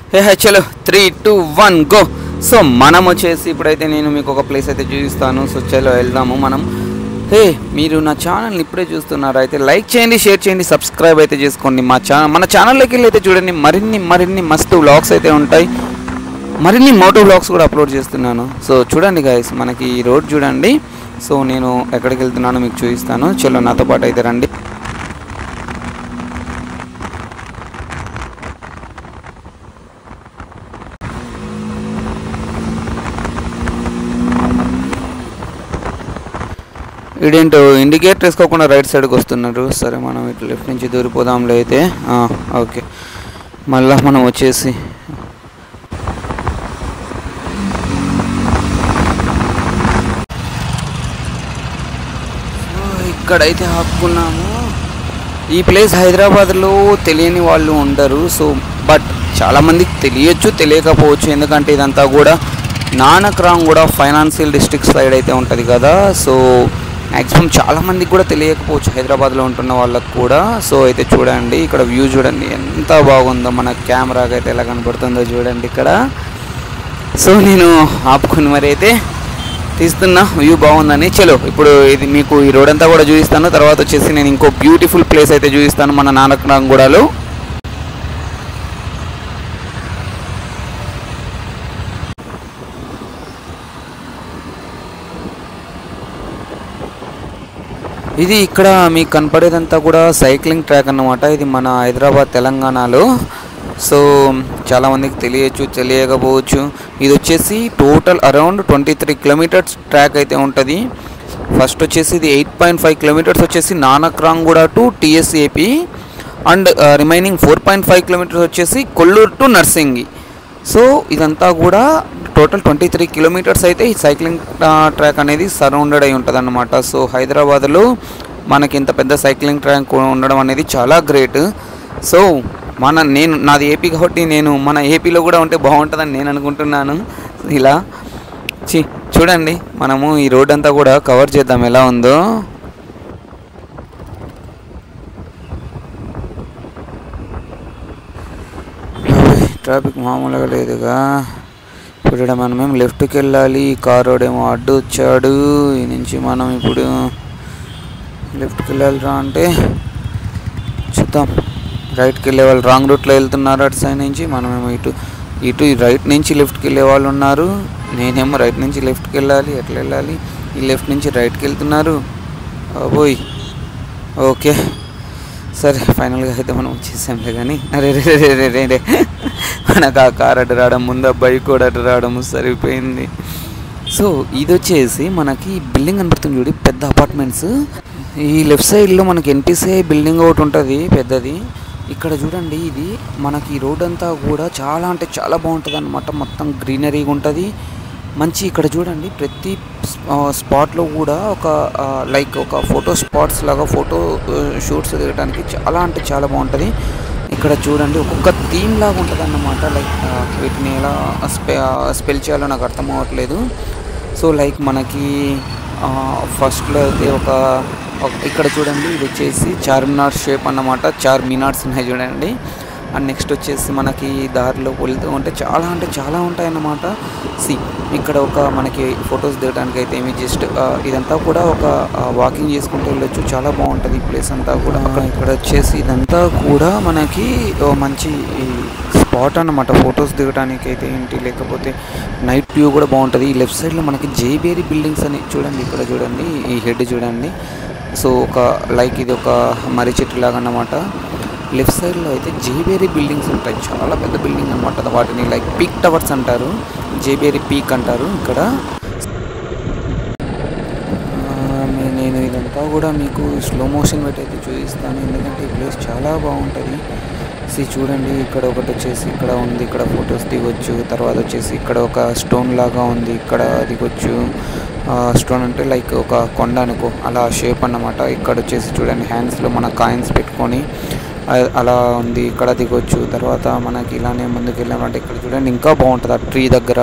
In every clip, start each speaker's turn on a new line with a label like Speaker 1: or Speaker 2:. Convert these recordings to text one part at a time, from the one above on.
Speaker 1: హే hey చలో three two one go so మనం వచ్చేసి ఇప్పుడైతే నేను మీకు ఒక ప్లేస్ అయితే చూపిస్తాను సో చలో వెళ్దాము మనం హే మీరు నా ఛానల్ని ఇప్పుడే చూస్తున్నారు అయితే లైక్ చేయండి షేర్ చేయండి సబ్స్క్రైబ్ అయితే చేసుకోండి మా ఛానల్ మన ఛానల్లోకి వెళ్ళి అయితే చూడండి మరిన్ని మరిన్ని మస్తు వ్లాగ్స్ అయితే ఉంటాయి మరిన్ని మోటో వ్లాగ్స్ కూడా అప్లోడ్ చేస్తున్నాను సో చూడండి గాయస్ మనకి ఈ రోడ్ చూడండి సో నేను ఎక్కడికి వెళ్తున్నానో మీకు చూపిస్తాను చలో నాతో పాటు అయితే రండి ఇదేంటో ఇండికేటర్ వేసుకోకుండా రైట్ సైడ్కి వస్తున్నారు సరే మనం ఇటు లెఫ్ట్ నుంచి దూరిపోదాంలే అయితే ఆ, ఓకే మళ్ళా మనం వచ్చేసి సో ఇక్కడైతే ఆపుకున్నాము ఈ ప్లేస్ హైదరాబాద్లో తెలియని వాళ్ళు ఉండరు సో బట్ చాలామందికి తెలియచ్చు తెలియకపోవచ్చు ఎందుకంటే ఇదంతా కూడా నానక్రామ్ కూడా ఫైనాన్షియల్ డిస్ట్రిక్ట్ సైడ్ అయితే ఉంటుంది కదా సో మ్యాక్సిమం చాలామందికి కూడా తెలియకపోవచ్చు హైదరాబాద్లో ఉంటున్న వాళ్ళకి కూడా సో అయితే చూడండి ఇక్కడ వ్యూ చూడండి ఎంత బాగుందో మన కెమెరాకి అయితే ఎలా కనబడుతుందో చూడండి ఇక్కడ సో నేను ఆపుకుని మరి అయితే తీస్తున్నా వ్యూ బాగుందని చలో ఇప్పుడు ఇది మీకు ఈ రోడ్ అంతా కూడా చూపిస్తాను తర్వాత వచ్చేసి నేను ఇంకో బ్యూటిఫుల్ ప్లేస్ అయితే చూపిస్తాను మన నానక్రాంగూడలో ఇది ఇక్కడ మీకు కనపడేదంతా కూడా సైక్లింగ్ ట్రాక్ అన్నమాట ఇది మన హైదరాబాద్ తెలంగాణలో సో చాలామందికి తెలియచ్చు తెలియకపోవచ్చు ఇది వచ్చేసి total around twenty three kilometres track అయితే ఉంటుంది ఫస్ట్ వచ్చేసి ఇది ఎయిట్ పాయింట్ ఫైవ్ కిలోమీటర్స్ వచ్చేసి Nanakramguda to TSAP and remaining four point five kilometres వచ్చేసి కొల్లూరు టు నర్సింగి సో ఇదంతా కూడా టోటల్ ట్వంటీ త్రీ కిలోమీటర్స్ అయితే ఈ సైక్లింగ్ ట్రాక్ అనేది సరౌండెడ్ అయి ఉంటుంది అనమాట సో హైదరాబాద్లో మనకి ఇంత పెద్ద సైక్లింగ్ ట్రాక్ ఉండడం అనేది చాలా గ్రేట్ సో మన నేను నాది ఏపీ కాబట్టి నేను మన ఏపీలో కూడా ఉంటే బాగుంటుందని నేను అనుకుంటున్నాను ఇలా చి చూడండి మనము ఈ రోడ్ అంతా కూడా కవర్ చేద్దాం ఎలా ఉందో ట్రాఫిక్ మామూలుగా లేదుగా ఇప్పుడు ఈడ మనం ఏం లెఫ్ట్కి వెళ్ళాలి ఈ కార్ ఏమో అడ్డు వచ్చాడు ఈ నుంచి మనం ఇప్పుడు లెఫ్ట్కి వెళ్ళాలిరా అంటే చూద్దాం రైట్కి వెళ్ళే వాళ్ళు రాంగ్ రూట్లో వెళ్తున్నారు అటు సైడ్ నుంచి మనమేమో ఇటు ఇటు రైట్ నుంచి లెఫ్ట్కి వెళ్ళే వాళ్ళు ఉన్నారు నేనేమో రైట్ నుంచి లెఫ్ట్కి వెళ్ళాలి ఎట్లా వెళ్ళాలి ఈ లెఫ్ట్ నుంచి రైట్కి వెళ్తున్నారు ఓయ్ ఓకే సరే ఫైనల్గా అయితే మనం వచ్చేసాంలే కానీ అరే రే రే రే రే రే మనకు ఆ కార్ అటు రావడం ముందు ఆ బైక్ కూడా అటు రావడం సరిపోయింది సో ఇది వచ్చేసి మనకి బిల్డింగ్ కనబడుతుంది చూడు పెద్ద అపార్ట్మెంట్స్ ఈ లెఫ్ట్ సైడ్లో మనకి ఎన్టీసీఐ బిల్డింగ్ ఒకటి ఉంటుంది పెద్దది ఇక్కడ చూడండి ఇది మనకి ఈ రోడ్ అంతా కూడా చాలా అంటే చాలా బాగుంటుంది అనమాట మొత్తం గ్రీనరీగా ఉంటుంది మంచి ఇక్కడ చూడండి ప్రతి స్పాట్లో కూడా ఒక లైక్ ఒక ఫోటో స్పాట్స్ లాగా ఫోటో షూట్స్ దిగడానికి చాలా అంటే చాలా బాగుంటుంది ఇక్కడ చూడండి ఒక్కొక్క థీమ్ లాగా ఉంటుంది అన్నమాట లైక్ వీటిని ఎలా స్పె స్పెల్ చేయాలో నాకు అర్థం అవ్వట్లేదు సో లైక్ మనకి ఫస్ట్లో అయితే ఒక ఒక- ఇక్కడ చూడండి ఇది వచ్చేసి చార్మినార్ షేప్ అన్నమాట చార్ మినార్స్ ఉన్నాయి చూడండి అండ్ నెక్స్ట్ వచ్చేసి మనకి దారిలో వెళ్తూ ఉంటే చాలా అంటే చాలా ఉంటాయి అన్నమాట సి ఇక్కడ ఒక మనకి ఫొటోస్ దిగడానికి అయితే ఏమి జస్ట్ ఇదంతా కూడా ఒక వాకింగ్ చేసుకుంటూ వెళ్ళొచ్చు చాలా బాగుంటుంది ఈ ప్లేస్ అంతా కూడా ఇక్కడ వచ్చేసి ఇదంతా కూడా మనకి ఓ మంచి స్పాట్ అన్నమాట ఫొటోస్ దిగడానికి అయితే ఏంటి లేకపోతే నైట్ వ్యూ కూడా బాగుంటుంది ఈ లెఫ్ట్ సైడ్లో మనకి జేబేరీ బిల్డింగ్స్ అని చూడండి ఇక్కడ చూడండి ఈ హెడ్ చూడండి సో ఒక లైక్ ఇది ఒక మర్రి చెట్టు లాగా అన్నమాట లెఫ్ట్ సైడ్లో అయితే జేబేరీ బిల్డింగ్స్ ఉంటాయి చాలా పెద్ద బిల్డింగ్ అనమాట వాటిని లైక్ పీక్ టవర్స్ అంటారు జేబేరీ పీక్ అంటారు ఇక్కడ ఆ, నే- నేను ఇదంతా కూడా మీకు స్లో మోషన్ పెట్టి అయితే చూపిస్తాను ఎందుకంటే ఈ ప్లేస్ చాలా బాగుంటుంది సి చూడండి ఇక్కడ ఒకటి వచ్చేసి ఇక్కడ ఉంది ఇక్కడ ఫొటోస్ దిగొచ్చు తర్వాత వచ్చేసి ఇక్కడ ఒక స్టోన్ లాగా ఉంది ఇక్కడ దిగొచ్చు స్టోన్ అంటే లైక్ ఒక కొండ అనుకో అలా షేప్ అన్నమాట ఇక్కడ వచ్చేసి చూడండి హ్యాండ్స్లో మన కాయిన్స్ పెట్టుకొని అ- అలా ఉంది ఇక్కడ దిగొచ్చు తర్వాత మనకి ఇలానే ముందుకు వెళ్ళామంటే ఇక్కడ చూడండి ఇంకా బాగుంటుంది ఆ ట్రీ దగ్గర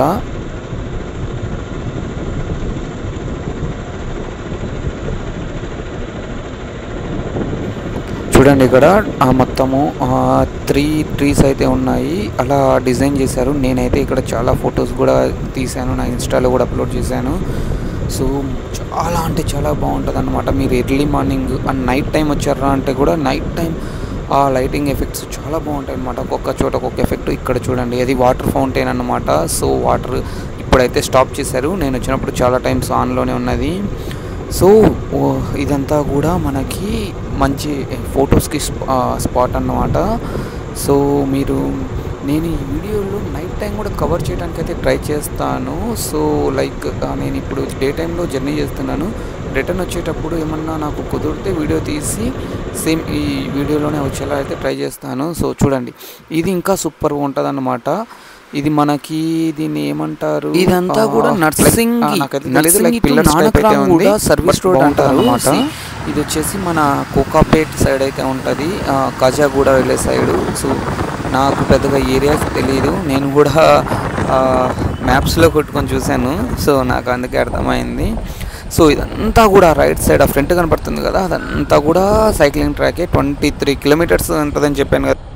Speaker 1: చూడండి ఇక్కడ ఆ మొత్తము త్రీ ట్రీస్ అయితే ఉన్నాయి అలా డిజైన్ చేశారు నేనైతే ఇక్కడ చాలా ఫొటోస్ కూడా తీశాను నా ఇన్స్టాలో కూడా అప్లోడ్ చేశాను సో చాలా అంటే చాలా బాగుంటుంది అనమాట మీరు early morning and night time వచ్చారా అంటే కూడా నైట్ టైం ఆ లైటింగ్ ఎఫెక్ట్స్ చాలా బాగుంటాయి అనమాట ఒక్కొక్క చోట ఒక్కొక్క ఎఫెక్ట్ ఇక్కడ చూడండి అది వాటర్ ఫౌంటైన్ అనమాట సో వాటర్ ఇప్పుడైతే స్టాప్ చేశారు నేను వచ్చినప్పుడు చాలా టైమ్స్ ఆన్లోనే ఉన్నది సో ఓ, ఇదంతా కూడా మనకి మంచి ఫొటోస్కి స్పాట్ అన్నమాట సో మీరు నేను ఈ వీడియోలో నైట్ టైం కూడా కవర్ చేయడానికి అయితే ట్రై చేస్తాను సో లైక్ ఆ, నేను ఇప్పుడు డే టైంలో జర్నీ చేస్తున్నాను రిటర్న్ వచ్చేటప్పుడు ఏమన్నా నాకు కుదిరితే వీడియో తీసి సేమ్ ఈ వీడియోలోనే వచ్చేలా అయితే ట్రై చేస్తాను సో చూడండి ఇది ఇంకా సూపర్గా ఉంటుంది అన్నమాట ఇది మనకి దీన్ని ఏమంటారు
Speaker 2: ఇదంతా
Speaker 1: ఆ,
Speaker 2: కూడా
Speaker 1: like,
Speaker 2: నర్సింగ్
Speaker 1: ఆ,
Speaker 2: కి-
Speaker 1: నాకైతే తెలీదు,
Speaker 2: Narsingi
Speaker 1: like
Speaker 2: two
Speaker 1: pillars type అయితే
Speaker 2: నానక్రామ్
Speaker 1: ఉంది.
Speaker 2: కూడా service
Speaker 1: But
Speaker 2: road
Speaker 1: బాగుంటుంది
Speaker 2: అంటారు.
Speaker 1: అన్నమాట.
Speaker 2: See,
Speaker 1: ఇది వచ్చేసి మన కోకాపేట్ సైడ్ అయితే ఉంటుంది కాజాగూడ వెళ్ళే సైడ్ సో నాకు పెద్దగా ఏరియాస్ తెలియదు నేను కూడా మ్యాప్స్లో కొట్టుకొని చూశాను సో నాకు అందుకే అర్థమైంది సో ఇదంతా కూడా రైట్ సైడ్ ఆ ఫ్రంట్ కనపడుతుంది కదా అదంతా కూడా సైక్లింగ్ ట్రాకే ట్వంటీ త్రీ కిలోమీటర్స్ ఉంటుందని చెప్పాను కదా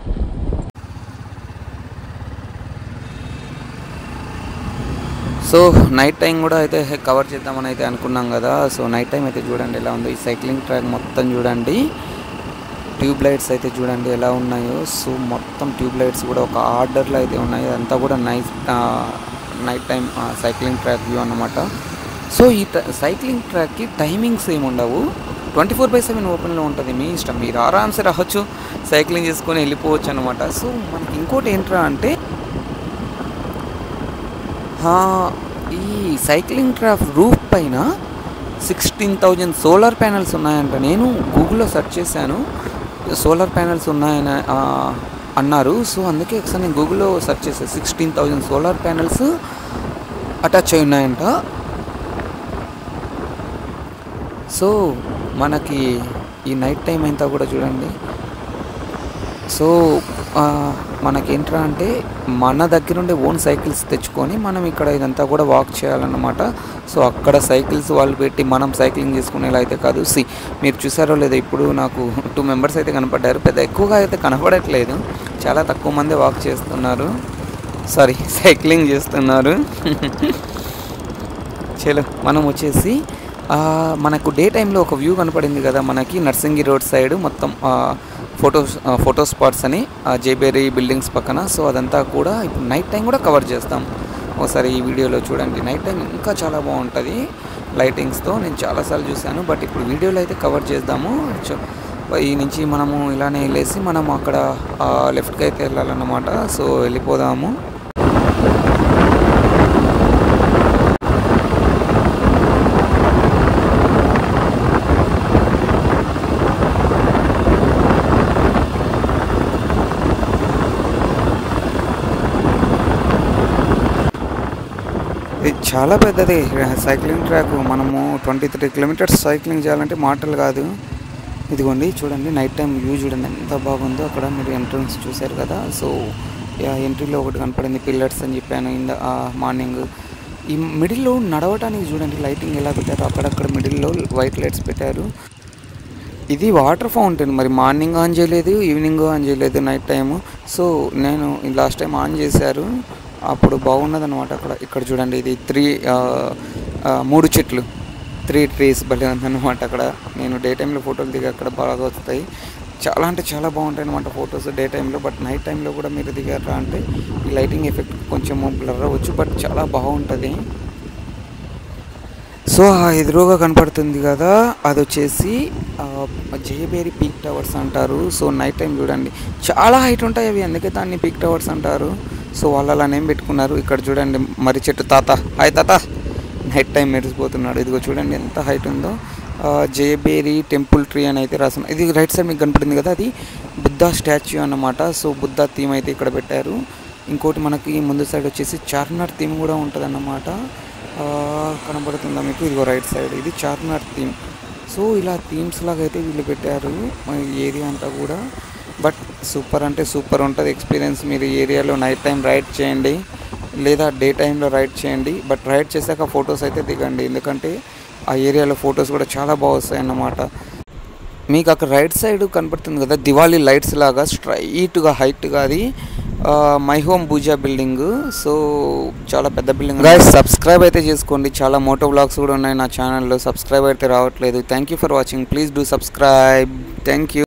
Speaker 1: సో నైట్ టైం కూడా అయితే కవర్ చేద్దామని అయితే అనుకున్నాం కదా సో నైట్ టైం అయితే చూడండి ఎలా ఉందో ఈ సైక్లింగ్ ట్రాక్ మొత్తం చూడండి ట్యూబ్ లైట్స్ అయితే చూడండి ఎలా ఉన్నాయో సో మొత్తం ట్యూబ్ లైట్స్ కూడా ఒక ఆర్డర్లో అయితే ఉన్నాయి అదంతా కూడా night night time cycling track view అన్నమాట సో ఈ సైక్లింగ్ ట్రాక్కి టైమింగ్స్ ఏమి ఉండవు ట్వంటీ ఫోర్ బై సెవెన్ ఓపెన్లో ఉంటుంది మీ ఇష్టం మీరు ఆరామ్సే రావచ్చు సైక్లింగ్ చేసుకొని వెళ్ళిపోవచ్చు అనమాట సో మనకి ఇంకోటి ఏంట్రా అంటే హా, ఈ సైక్లింగ్ ట్రాక్ రూఫ్ పైన సిక్స్టీన్ థౌజండ్ సోలార్ ప్యానెల్స్ ఉన్నాయంట నేను గూగుల్లో సెర్చ్ చేశాను సోలార్ ప్యానెల్స్ ఉన్నాయని ఆ, అన్నారు సో అందుకే ఒకసారి నేను గూగుల్లో సెర్చ్ చేశాను sixteen thousand solar panels attach అయి ఉన్నాయంట సో మనకి ఈ నైట్ టైం అంతా కూడా చూడండి సో ఆ, మనకేంట్రా అంటే మన దగ్గర ఉండే ఓన్ సైకిల్స్ తెచ్చుకొని మనం ఇక్కడ ఇదంతా కూడా వాక్ చేయాలన్నమాట సో అక్కడ సైకిల్స్ వాళ్ళు పెట్టి మనం సైక్లింగ్ చేసుకునేలా అయితే కాదు సి మీరు చూసారో లేదో ఇప్పుడు నాకు టూ మెంబర్స్ అయితే కనపడ్డారు పెద్ద ఎక్కువగా అయితే కనపడట్లేదు చాలా తక్కువ మంది వాక్ చేస్తున్నారు సారీ సైక్లింగ్ చేస్తున్నారు చలో మనం వచ్చేసి ఆ, మనకు డే టైంలో ఒక వ్యూ కనపడింది కదా మనకి నర్సింగి రోడ్ సైడ్ మొత్తం ఫోటోస్ ఫోటో స్పాట్స్ అని జేబేరీ బిల్డింగ్స్ పక్కన సో అదంతా కూడా ఇప్పుడు నైట్ టైం కూడా కవర్ చేస్తాం ఒకసారి ఈ వీడియోలో చూడండి నైట్ టైం ఇంకా చాలా బాగుంటుంది లైటింగ్స్తో నేను చాలాసార్లు చూశాను బట్ ఇప్పుడు వీడియోలో అయితే కవర్ చేద్దాము చూ- ఈ నుంచి మనము ఇలానే వెళ్ళేసి మనం అక్కడ లెఫ్ట్కి అయితే వెళ్ళాలన్నమాట సో వెళ్ళిపోదాము ఇది చాలా పెద్దది సైక్లింగ్ ట్రాక్ మనము ట్వంటీ త్రీ కిలోమీటర్స్ సైక్లింగ్ చేయాలంటే మాటలు కాదు ఇదిగోండి చూడండి నైట్ టైం వ్యూ చూడండి ఎంత బాగుందో అక్కడ మీరు ఎంట్రన్స్ చూశారు కదా సో ఎంట్రీలో ఒకటి కనపడింది పిల్లర్స్ అని చెప్పాను ఇంద మార్నింగ్ ఈ మిడిల్లో నడవటానికి చూడండి లైటింగ్ ఎలా పెట్టారు అక్కడక్కడ మిడిల్లో వైట్ లైట్స్ పెట్టారు ఇది వాటర్ ఫౌంటైన్ మరి మార్నింగ్ ఆన్ చేయలేదు ఈవినింగ్ ఆన్ చేయలేదు నైట్ టైము సో నేను లాస్ట్ టైం ఆన్ చేశారు అప్పుడు బాగున్నది అనమాట అక్కడ ఇక్కడ చూడండి ఇది త్రీ మూడు చెట్లు త్రీ ట్రీస్ భలే ఉందన్నమాట అక్కడ నేను డే టైంలో ఫోటోలు దిగి అక్కడ బాగా వస్తాయి చాలా అంటే చాలా బాగుంటాయి అనమాట ఫొటోస్ డే టైంలో బట్ నైట్ టైంలో కూడా మీరు దిగారా అంటే ఈ లైటింగ్ ఎఫెక్ట్ కొంచెం బ్లర్ అవ్వచ్చు బట్ చాలా బాగుంటుంది సో ఆ ఎదురుగా కనపడుతుంది కదా అది వచ్చేసి ఆ, జయబేరి పీక్ టవర్స్ అంటారు సో నైట్ టైం చూడండి చాలా హైట్ ఉంటాయి అవి అందుకే దాన్ని పీక్ టవర్స్ అంటారు సో వాళ్ళు అలా నేమ్ పెట్టుకున్నారు ఇక్కడ చూడండి మరి చెట్టు తాత హాయ్ తాత నైట్ టైం మెరిసిపోతున్నాడు ఇదిగో చూడండి ఎంత హైట్ ఉందో ఆ, జయబేరి టెంపుల్ ట్రీ అని అయితే రాసిన ఇది రైట్ సైడ్ మీకు కనపడింది కదా అది బుద్ధ స్టాచ్యూ అన్నమాట సో బుద్ధ థీమ్ అయితే ఇక్కడ పెట్టారు ఇంకోటి మనకి ముందు సైడ్ వచ్చేసి చార్మినార్ థీమ్ కూడా ఉంటుంది ఆ, కనబడుతుందా మీకు ఇదిగో రైట్ సైడ్ ఇది చార్మినార్ థీమ్ సో ఇలా థీమ్స్ లాగా అయితే వీళ్ళు పెట్టారు ఈ ఏరియా అంతా కూడా బట్ సూపర్ అంటే సూపర్ ఉంటుంది ఎక్స్పీరియన్స్ మీరు ఈ ఏరియాలో నైట్ టైం రైడ్ చేయండి లేదా డే టైంలో రైడ్ చేయండి బట్ రైడ్ చేశాక ఫొటోస్ అయితే దిగండి ఎందుకంటే ఆ ఏరియాలో ఫొటోస్ కూడా చాలా బాగా వస్తాయి అన్నమాట మీకు అక్కడ రైట్ సైడ్ కనపడుతుంది కదా దివాళీ లైట్స్ లాగా స్ట్రైట్గా హైట్గా అది ఆ, My Home Pooja building so చాలా పెద్ద బిల్డింగ్ గాయస్ సబ్స్క్రైబ్ అయితే చేసుకోండి చాలా మోటో బ్లాగ్స్ కూడా ఉన్నాయి నా ఛానల్లో సబ్స్క్రైబ్ అయితే రావట్లేదు thank you for watching please do subscribe thank you